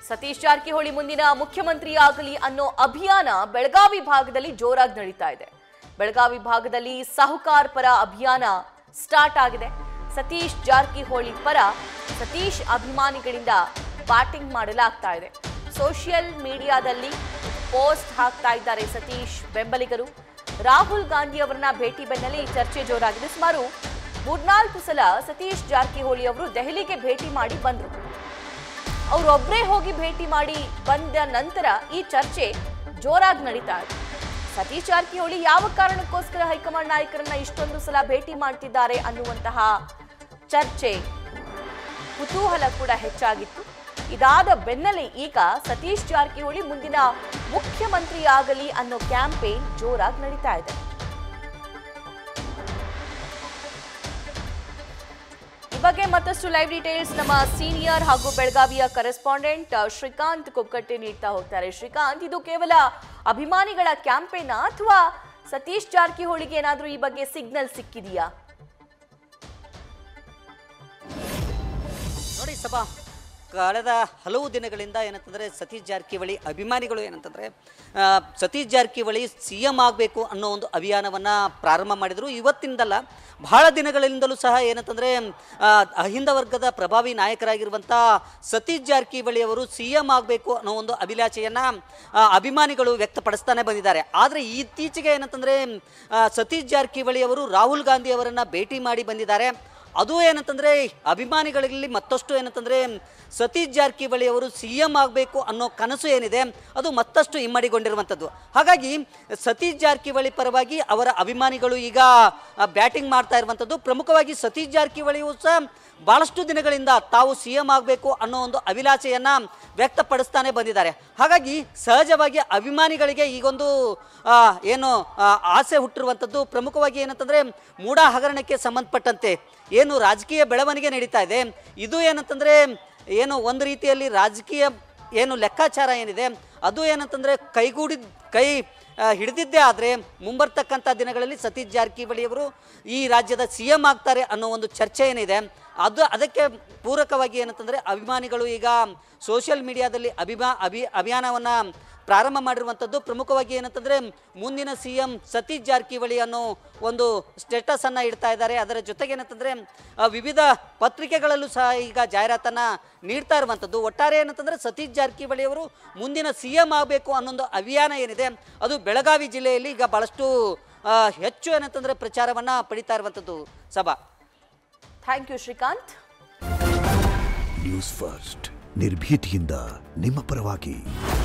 ಸತೀಶ್ ಜಾರಕಿಹೊಳಿ ಮುಂದಿನ ಮುಖ್ಯಮಂತ್ರಿ ಆಗಲಿ ಅನ್ನೋ ಅಭಿಯಾನ ಬೆಳಗಾವಿ ಭಾಗದಲ್ಲಿ ಜೋರಾಗಿ ನಡೀತಾ ಇದೆ ಬೆಳಗಾವಿ ಭಾಗದಲ್ಲಿ ಸಾಹುಕಾರ್ ಪರ ಅಭಿಯಾನ ಸ್ಟಾರ್ಟ್ ಆಗಿದೆ ಸತೀಶ್ ಜಾರಕಿಹೊಳಿ ಪರ ಸತೀಶ್ ಅಭಿಮಾನಿಗಳಿಂದ ಬ್ಯಾಟಿಂಗ್ ಮಾಡಲಾಗ್ತಾ ಇದೆ ಸೋಷಿಯಲ್ ಮೀಡಿಯಾದಲ್ಲಿ ಪೋಸ್ಟ್ ಹಾಕ್ತಾ ಇದ್ದಾರೆ ಸತೀಶ್ ಬೆಂಬಲಿಗರು ರಾಹುಲ್ ಗಾಂಧಿ ಅವರನ್ನ ಭೇಟಿ ಬೆನ್ನಲ್ಲೇ ಈ ಚರ್ಚೆ ಜೋರಾಗಿದೆ ಸುಮಾರು ಮೂರ್ನಾಲ್ಕು ಸಲ ಸತೀಶ್ ಜಾರಕಿಹೊಳಿ ಅವರು ದೆಹಲಿಗೆ ಭೇಟಿ ಮಾಡಿ ಬಂದರು ಅವರೊಬ್ಬರೇ ಹೋಗಿ ಭೇಟಿ ಮಾಡಿ ಬಂದ ನಂತರ ಈ ಚರ್ಚೆ ಜೋರಾಗಿ ನಡೀತಾ ಇದೆ ಸತೀಶ್ ಜಾರಕಿಹೊಳಿ ಯಾವ ಕಾರಣಕ್ಕೋಸ್ಕರ ಹೈಕಮಾಂಡ್ ನಾಯಕರನ್ನ ಇಷ್ಟೊಂದು ಸಲ ಭೇಟಿ ಮಾಡ್ತಿದ್ದಾರೆ ಅನ್ನುವಂತಹ ಚರ್ಚೆ ಕುತೂಹಲ ಕೂಡ ಹೆಚ್ಚಾಗಿತ್ತು ಇದಾದ ಬೆನ್ನಲ್ಲೇ ಈಗ ಸತೀಶ್ ಜಾರಕಿಹೊಳಿ ಮುಂದಿನ ಮುಖ್ಯಮಂತ್ರಿ ಆಗಲಿ ಅನ್ನೋ ಕ್ಯಾಂಪೇನ್ ಜೋರಾಗಿ ನಡೀತಾ ಇದೆ ಈ ಬಗ್ಗೆ ಮತ್ತಷ್ಟು ಲೈವ್ ಡೀಟೇಲ್ಸ್ ನಮ್ಮ ಸೀನಿಯರ್ ಹಾಗೂ ಬೆಳಗಾವಿಯ ಕರೆಸ್ಪಾಂಡೆಂಟ್ ಶ್ರೀಕಾಂತ್ ಕೊಕ್ಕಟ್ಟೆ ನೀಡ್ತಾ ಹೋಗ್ತಾರೆ ಶ್ರೀಕಾಂತ್ ಇದು ಕೇವಲ ಅಭಿಮಾನಿಗಳ ಕ್ಯಾಂಪೇನ್ ಅಥವಾ ಸತೀಶ್ ಜಾರಕಿಹೊಳಿಗೆ ಏನಾದ್ರೂ ಈ ಬಗ್ಗೆ ಸಿಗ್ನಲ್ ಸಿಕ್ಕಿದೆಯಾ ನೋಡಿ ಸಭಾ ಕಳೆದ ಹಲವು ದಿನಗಳಿಂದ ಏನಂತಂದರೆ ಸತೀಶ್ ಜಾರಕಿಹೊಳಿ ಅಭಿಮಾನಿಗಳು ಏನಂತಂದರೆ ಆ, ಸತೀಶ್ ಜಾರಕಿಹೊಳಿ ಸಿ ಎಂ ಆಗಬೇಕು ಅನ್ನೋ ಒಂದು ಅಭಿಯಾನವನ್ನು ಪ್ರಾರಂಭ ಮಾಡಿದರು ಇವತ್ತಿಂದಲ್ಲ ಬಹಳ ದಿನಗಳಿಂದಲೂ ಸಹ ಏನಂತಂದರೆ ಆ, ಅಹಿಂದ ವರ್ಗದ ಪ್ರಭಾವಿ ನಾಯಕರಾಗಿರುವಂಥ ಸತೀಶ್ ಜಾರಕಿಹೊಳಿ ಅವರು ಸಿ ಎಂ ಆಗಬೇಕು ಅನ್ನೋ ಒಂದು ಅಭಿಲಾಷೆಯನ್ನು ಅಭಿಮಾನಿಗಳು ವ್ಯಕ್ತಪಡಿಸ್ತಾನೆ ಬಂದಿದ್ದಾರೆ ಆದರೆ ಇತ್ತೀಚೆಗೆ ಏನಂತಂದರೆ ಆ, ಸತೀಶ್ ಜಾರಕಿಹೊಳಿ ಅವರು ರಾಹುಲ್ ಗಾಂಧಿ ಅವರನ್ನು ಭೇಟಿ ಮಾಡಿ ಬಂದಿದ್ದಾರೆ ಅದು ಏನಂತಂದರೆ ಅಭಿಮಾನಿಗಳಲ್ಲಿ ಮತ್ತಷ್ಟು ಏನಂತಂದರೆ ಸತೀಶ್ ಜಾರಕಿಹೊಳಿ ಅವರು ಸಿ ಎಂ ಆಗಬೇಕು ಅನ್ನೋ ಕನಸು ಏನಿದೆ ಅದು ಮತ್ತಷ್ಟು ಇಮ್ಮಡಿಗೊಂಡಿರುವಂಥದ್ದು ಹಾಗಾಗಿ ಸತೀಶ್ ಜಾರಕಿಹೊಳಿ ಪರವಾಗಿ ಅವರ ಅಭಿಮಾನಿಗಳು ಈಗ ಬ್ಯಾಟಿಂಗ್ ಮಾಡ್ತಾ ಇರುವಂಥದ್ದು ಪ್ರಮುಖವಾಗಿ ಸತೀಶ್ ಜಾರಕಿಹೊಳಿಯು ಸಹ ಭಾಳಷ್ಟು ದಿನಗಳಿಂದ ತಾವು ಸಿ ಎಂ ಆಗಬೇಕು ಅನ್ನೋ ಒಂದು ಅಭಿಲಾಷೆಯನ್ನು ವ್ಯಕ್ತಪಡಿಸ್ತಾನೆ ಬಂದಿದ್ದಾರೆ ಹಾಗಾಗಿ ಸಹಜವಾಗಿ ಅಭಿಮಾನಿಗಳಿಗೆ ಈಗೊಂದು ಆ, ಏನು ಆ, ಆಸೆ ಹುಟ್ಟಿರುವಂಥದ್ದು ಪ್ರಮುಖವಾಗಿ ಏನಂತಂದರೆ ಮೂಢ ಹಗರಣಕ್ಕೆ ಸಂಬಂಧಪಟ್ಟಂತೆ ಏನು ರಾಜಕೀಯ ಬೆಳವಣಿಗೆ ನಡೀತಾ ಇದೆ ಇದು ಏನಂತಂದರೆ ಏನು ಒಂದು ರೀತಿಯಲ್ಲಿ ರಾಜಕೀಯ ಏನು ಲೆಕ್ಕಾಚಾರ ಏನಿದೆ ಅದು ಏನಂತಂದರೆ ಕೈಗೂಡಿದ ಕೈ ಆ, ಹಿಡಿದಿದ್ದೇ ಆದರೆ ಮುಂಬರ್ತಕ್ಕಂಥ ದಿನಗಳಲ್ಲಿ ಸತೀಶ್ ಜಾರಕಿಹೊಳಿಯವರು ಈ ರಾಜ್ಯದ ಸಿ ಎಂ ಆಗ್ತಾರೆ ಅನ್ನೋ ಒಂದು ಚರ್ಚೆ ಏನಿದೆ ಅದು ಅದಕ್ಕೆ ಪೂರಕವಾಗಿ ಏನಂತಂದರೆ ಅಭಿಮಾನಿಗಳು ಈಗ ಸೋಷಿಯಲ್ ಮೀಡಿಯಾದಲ್ಲಿ ಅಭಿಮಾ ಅಭಿ ಅಭಿಯಾನವನ್ನು ಪ್ರಾರಂಭ ಮಾಡಿರುವಂಥದ್ದು ಪ್ರಮುಖವಾಗಿ ಏನಂತಂದರೆ ಮುಂದಿನ ಸಿ ಎಂ ಸತೀಶ್ ಜಾರಕಿಹೊಳಿ ಅನ್ನೋ ಒಂದು ಸ್ಟೇಟಸನ್ನು ಇಡ್ತಾ ಇದ್ದಾರೆ ಅದರ ಜೊತೆಗೆ ಏನಂತಂದರೆ ವಿವಿಧ ಪತ್ರಿಕೆಗಳಲ್ಲೂ ಸಹ ಈಗ ಜಾಹೀರಾತನ್ನು ನೀಡ್ತಾ ಇರುವಂಥದ್ದು ಒಟ್ಟಾರೆ ಏನಂತಂದರೆ ಸತೀಶ್ ಜಾರಕಿಹೊಳಿ ಅವರು ಮುಂದಿನ ಸಿ ಎಂ ಆಗಬೇಕು ಅನ್ನೊಂದು ಅಭಿಯಾನ ಏನಿದೆ ಅದು ಬೆಳಗಾವಿ ಜಿಲ್ಲೆಯಲ್ಲಿ ಈಗ ಭಾಳಷ್ಟು ಆ, ಹೆಚ್ಚು ಏನಂತಂದರೆ ಪ್ರಚಾರವನ್ನು ಪಡಿತಾ ಇರುವಂಥದ್ದು ಸಭಾ thank you Srikanth News First ನಿರ್ಭೀತಿಯಿಂದ ನಿಮ್ಮ ಪರವಾಗಿ